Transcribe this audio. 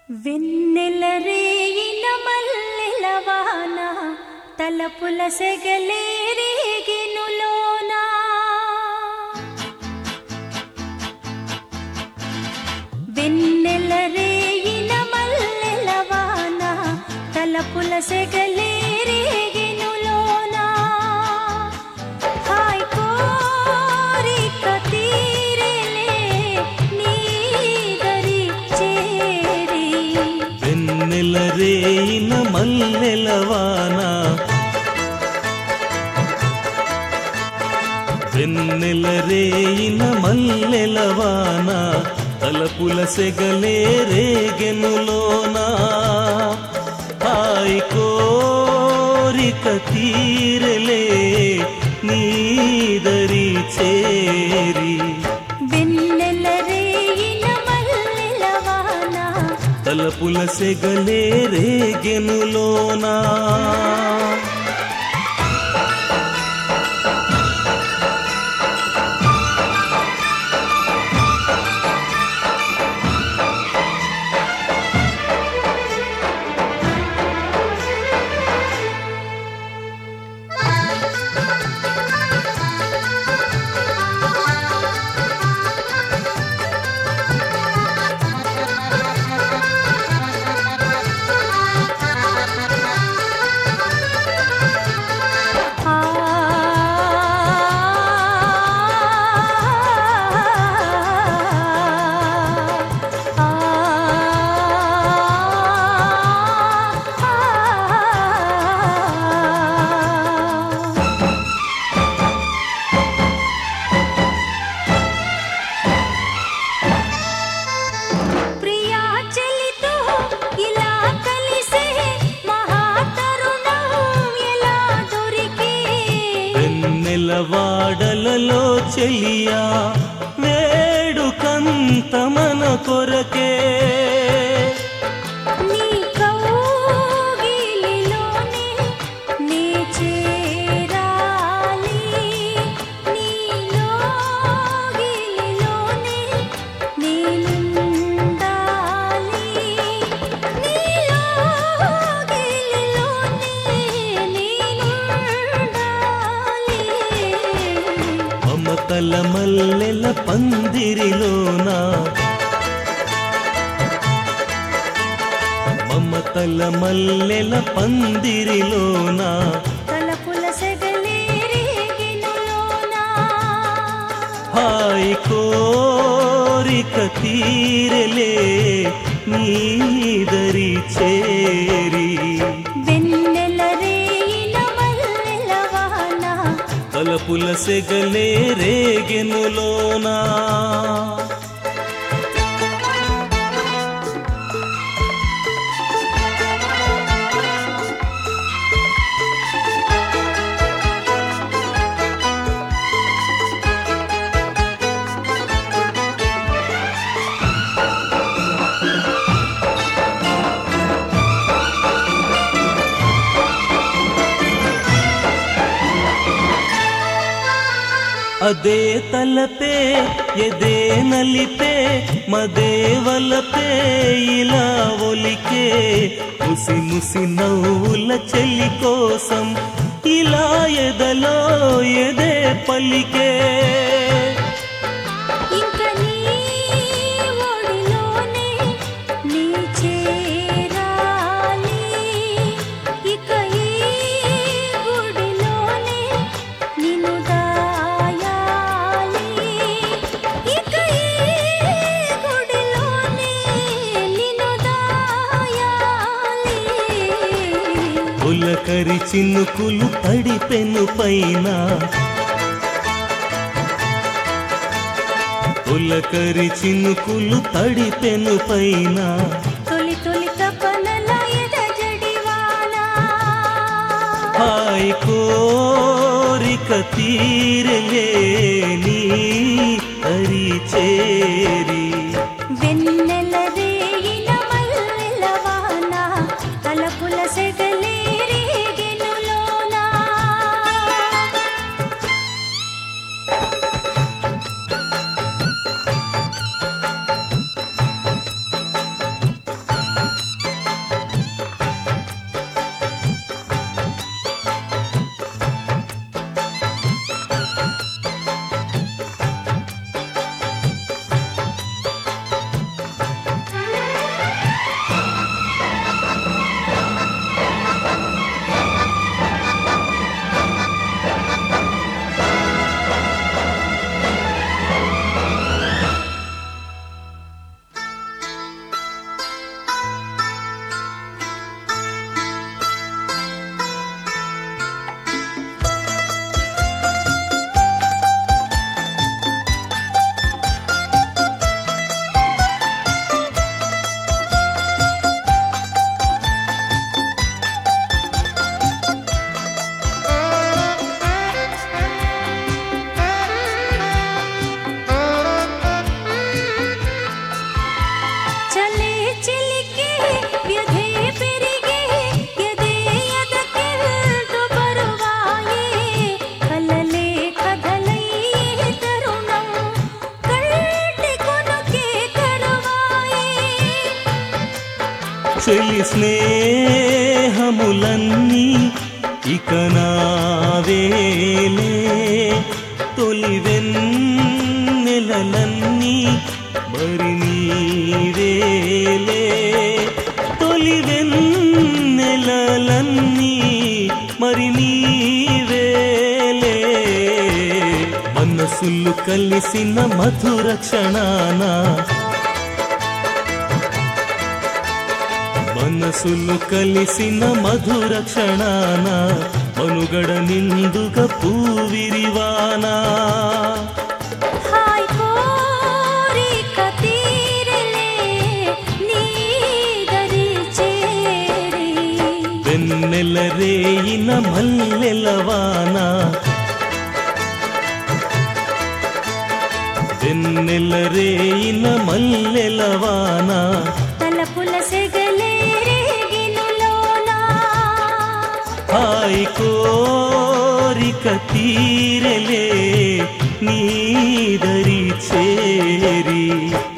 వెన్నెల రేయిన మల్లెలవాన తలపుల సెగలే రేగినులోనా వెన్నెల రేయిన మల్లెలవాన తలపుల సెగలే రేగినులోనా హాయ్ కోరిక తీరెలే నీదరి చేరి వెన్నెల రేయిన మల్లెలవాన వెన్నెల రేయిన మల్లెలవాన తలపుల సెగలే రేగెనులోనా హాయ్ కోరిక తీరలే నీదరి చేరి వెన్నెల రేయిన మల్లెలవాన తలపుల సెగలే రేగెనులోనా ఆ ప్రియా చెలితో ఇలా కలిసే మహాతరుణం ఎలా దొరికి వెన్నెల వాడలలో చెలియా వేడుకంత మన కొరకే నీ కౌగిలిలోనే నీ చేరాలి నీలోగిలిలోనే నేనుండాలి నీలోగిలిలోనే నేనుండాలి మమతల మల్లెల పందిరిలోన మమతల మల్లెల పందిరిలోన తలపుల సెగలే రేగినులోనా హాయ్ కోరిక తీరలే నీదరి చేరి వెన్నెల రేయిన మల్లెలవాన తలపుల సెగలే రేగెనులోనా అదే తలపే ఎదే నలిపే మదేవలపే ఇలా ఒలికే ముసి ముసి నవ్వుల చెలి కోసం ఇలా ఎదలో ఎదే పలికే ఇంక నీ ఒడిలోనే నీ చేరాలి ఇక ఈ గుడిలోనే నిన్ను దాయాలి ఇక ఈ గుడిలోనే నిన్ను దాయాలి పులకరి చినుకులు తడిపెను పైన పులకరి చినుకులు తడిపెను పైన తొలి తొలి తపనల ఎద జడివానా హాయ్ కోరిక తీరలేని హరి చేరి వెన్నెల రేయిన మల్లెలవాన తలపుల సెగలే రేగెనులోనా ఆ చెలి స్నేహములన్నీ ఇక నావేలే తొలి వెన్నెలలన్నీ మరి నీవేలే తొలి వెన్నెలలన్నీ మరి నీవేలే మనసులు కలిసిన మధుర క్షణాన మనసులు కలిసిన మధుర క్షణాన మనుగడ నిండుగా పూవిరివానా హాయ్ కోరిక తీరలే నీ దరి చేరి వెన్నెల రేయిన మల్లెలవానా వెన్నెల రేయిన మల్లెలవానా తలపుల సెగలే రేగినులోనా హాయ్ కోరిక తీరలే నీదరి చేరి